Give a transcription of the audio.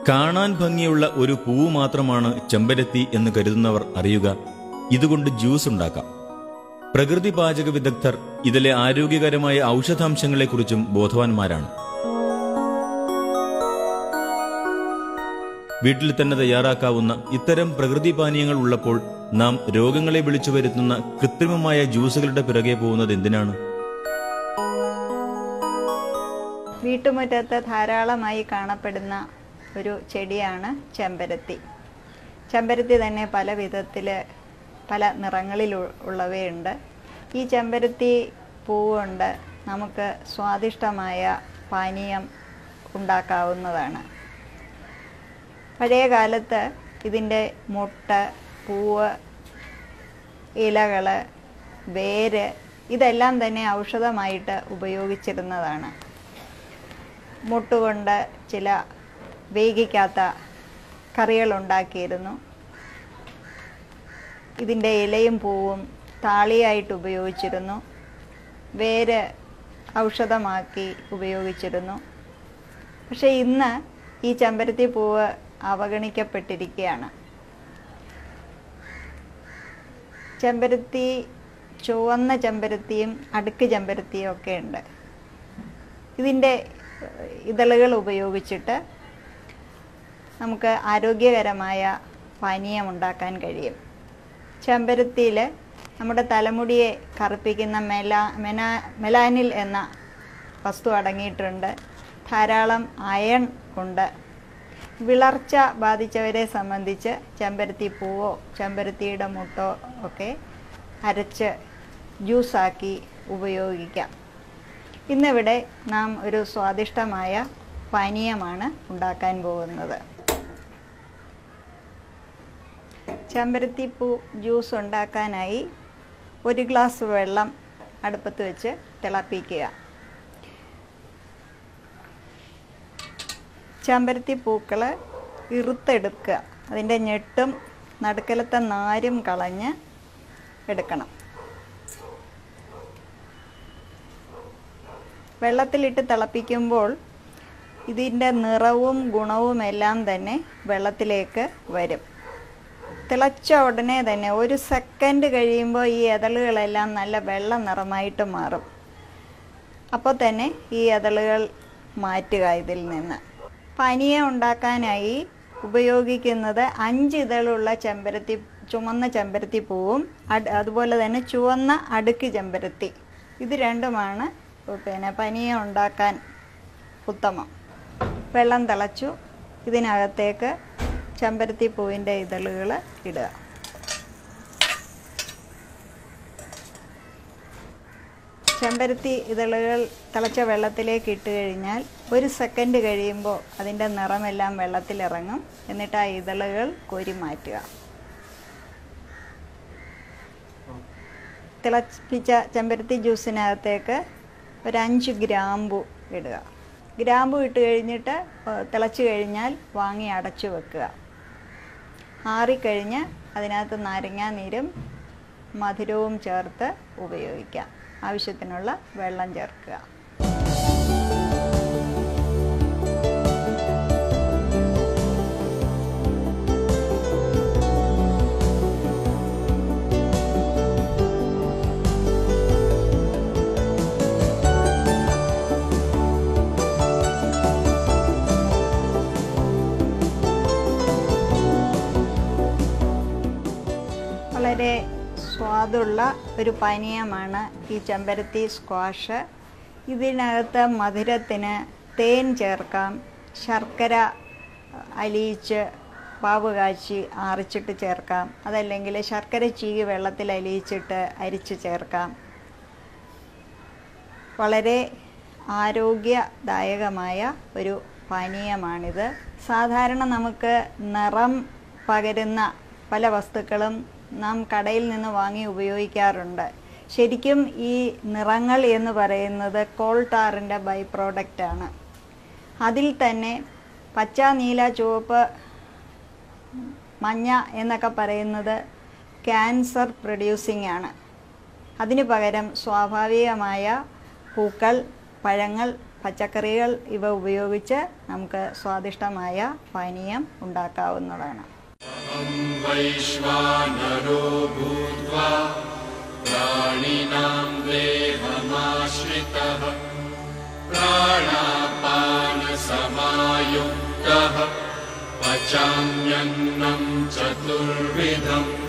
കാണാൻ ഭംഗിയുള്ള ഒരു പൂവ് മാത്രമാണ് ചെമ്പരത്തി എന്ന് കരുതുന്നവർ അറിയുക ഇതുകൊണ്ട് ജ്യൂസ് ഉണ്ടാക്കാം പ്രകൃതി പാചക വിദഗ്ധർ ഇതിലെ ആരോഗ്യകരമായ ഔഷധാംശങ്ങളെക്കുറിച്ചും ബോധവാന്മാരാണ് വീട്ടിൽ തന്നെ തയ്യാറാക്കാവുന്ന ഇത്തരം പ്രകൃതി പാനീയങ്ങൾ ഉള്ളപ്പോൾ നാം രോഗങ്ങളെ വിളിച്ചു വരുത്തുന്ന കൃത്രിമമായ ജ്യൂസുകളുടെ പിറകെ പോകുന്നത് എന്തിനാണ് വീട്ടുമുറ്റത്ത് ധാരാളമായി കാണപ്പെടുന്ന ഒരു ചെടിയാണ് ചെമ്പരത്തി ചെമ്പരത്തി തന്നെ പല വിധത്തിൽ പല നിറങ്ങളിൽ ഉ- ഉള്ളവയുണ്ട് ഈ ചെമ്പരത്തി പൂവുകൊണ്ട് നമുക്ക് സ്വാദിഷ്ടമായ പാനീയം ഉണ്ടാക്കാവുന്നതാണ് പഴയ കാലത്ത് ഇതിൻ്റെ മുട്ട പൂവ് ഇലകൾ വേര് ഇതെല്ലാം തന്നെ ഔഷധമായിട്ട് ഉപയോഗിച്ചിരുന്നതാണ് മുട്ടുകൊണ്ട് ചില വേഗിക്കാത്ത കറികൾ ഉണ്ടാക്കിയിരുന്നു ഇതിൻ്റെ ഇലയും പൂവും താളിയായിട്ട് ഉപയോഗിച്ചിരുന്നു വേര് ഔഷധമാക്കി ഉപയോഗിച്ചിരുന്നു പക്ഷേ ഇന്ന് ഈ ചെമ്പരത്തി പൂവ് അവഗണിക്കപ്പെട്ടിരിക്കുകയാണ് ചെമ്പരത്തി ചുവന്ന ചെമ്പരത്തിയും അടുക്ക് ചെമ്പരത്തിയും ഒക്കെ ഉണ്ട് ഇതിൻ്റെ ഇതളുകൾ ഉപയോഗിച്ചിട്ട് നമുക്ക് ആരോഗ്യകരമായ പാനീയം ഉണ്ടാക്കാൻ കഴിയും ചെമ്പരത്തിയിൽ നമ്മുടെ തലമുടിയെ കറുപ്പിക്കുന്ന മെല മെന മെലാനിൽ എന്ന വസ്തു അടങ്ങിയിട്ടുണ്ട് ധാരാളം അയൺ ഉണ്ട് വിളർച്ച ബാധിച്ചവരെ സംബന്ധിച്ച് ചെമ്പരത്തി പൂവോ ചെമ്പരത്തിയുടെ മുട്ടോ ഒക്കെ അരച്ച് ജ്യൂസാക്കി ഉപയോഗിക്കാം ഇന്നിവിടെ നാം ഒരു സ്വാദിഷ്ടമായ പാനീയമാണ് ഉണ്ടാക്കാൻ പോകുന്നത് ചെമ്പരത്തിപ്പൂ ജ്യൂസ് ഉണ്ടാക്കാനായി ഒരു ഗ്ലാസ് വെള്ളം അടുപ്പത്ത് വെച്ച് തിളപ്പിക്കുക ചെമ്പരത്തി പൂക്കൾ ഇറുത്തെടുക്കുക അതിൻ്റെ ഞെട്ടും നടുക്കലത്തെ നാരും കളഞ്ഞ് എടുക്കണം വെള്ളത്തിലിട്ട് തിളപ്പിക്കുമ്പോൾ ഇതിൻ്റെ നിറവും ഗുണവും എല്ലാം തന്നെ വെള്ളത്തിലേക്ക് വരും തിളച്ച ഉടനെ തന്നെ ഒരു സെക്കൻഡ് കഴിയുമ്പോൾ ഈ എതളുകളെല്ലാം നല്ല വെള്ള നിറമായിട്ട് മാറും അപ്പോൾ തന്നെ ഈ എതളുകൾ മാറ്റുക ഇതിൽ നിന്ന് പനിയ ഉണ്ടാക്കാനായി ഉപയോഗിക്കുന്നത് അഞ്ച് ഇതളുള്ള ചെമ്പരത്തി ചുമന്ന ചെമ്പരത്തി പൂവും അട്- അതുപോലെ തന്നെ ചുവന്ന അടുക്ക് ചെമ്പരത്തി ഇത് രണ്ടുമാണ് പിന്നെ പനിയ ഉണ്ടാക്കാൻ ഉത്തമം വെള്ളം തിളച്ചു ഇതിനകത്തേക്ക് ചെമ്പരത്തി പൂവിൻ്റെ ഇതളുകൾ ഇടുക ചെമ്പരത്തി ഇതളുകൾ തിളച്ച വെള്ളത്തിലേക്ക് ഇട്ട് കഴിഞ്ഞാൽ ഒരു സെക്കൻഡ് കഴിയുമ്പോൾ അതിൻ്റെ നിറമെല്ലാം വെള്ളത്തിലിറങ്ങും എന്നിട്ട് ആ ഇതളുകൾ കോരി മാറ്റുക തിളപ്പിച്ച ചെമ്പരത്തി ജ്യൂസിനകത്തേക്ക് ഒരു അഞ്ച് ഗ്രാമ്പു ഇടുക ഗ്രാമ്പു ഇട്ട് കഴിഞ്ഞിട്ട് ഏഹ്, തിളച്ച് കഴിഞ്ഞാൽ വാങ്ങി അടച്ചു വെക്കുക ആറിക്കഴിഞ്ഞ് അതിനകത്ത് നാരങ്ങാനീരും മധുരവും ചേർത്ത് ഉപയോഗിക്കാം ആവശ്യത്തിനുള്ള വെള്ളം ചേർക്കുക വളരെ സ്വാദുള്ള ഒരു പാനീയമാണ് ഈ ചെമ്പരത്തി സ്ക്വാഷ് ഇതിനകത്ത് മധുരത്തിന് തേൻ ചേർക്കാം ശർക്കര അലിയിച്ച് പാവ് കാച്ചി ആറിച്ചിട്ട് ചേർക്കാം അതല്ലെങ്കിൽ ശർക്കര ചീകി വെള്ളത്തിൽ അലിയിച്ചിട്ട് അരിച്ച് ചേർക്കാം വളരെ ആരോഗ്യദായകമായ ഒരു പാനീയമാണിത് സാധാരണ നമുക്ക് നിറം പകരുന്ന പല വസ്തുക്കളും നാം കടയിൽ നിന്ന് വാങ്ങി ഉപയോഗിക്കാറുണ്ട് ശരിക്കും ഈ നിറങ്ങൾ എന്ന് പറയുന്നത് കോൾട്ടാറിൻ്റെ ബൈ പ്രോഡക്റ്റാണ് അതിൽ തന്നെ പച്ച നീല ചുവപ്പ് മഞ്ഞ എന്നൊക്കെ പറയുന്നത് ക്യാൻസർ പ്രൊഡ്യൂസിംഗ് ആണ് അതിനു പകരം സ്വാഭാവികമായ പൂക്കൾ പഴങ്ങൾ പച്ചക്കറികൾ ഇവ ഉപയോഗിച്ച് നമുക്ക് സ്വാദിഷ്ടമായ പാനീയം ഉണ്ടാക്കാവുന്നതാണ് वैश्वानरो भूत्वा प्राणिनां देहमाश्रितः प्राणापानसमायुक्तः पचाम्यन्नं चतुर्विधम्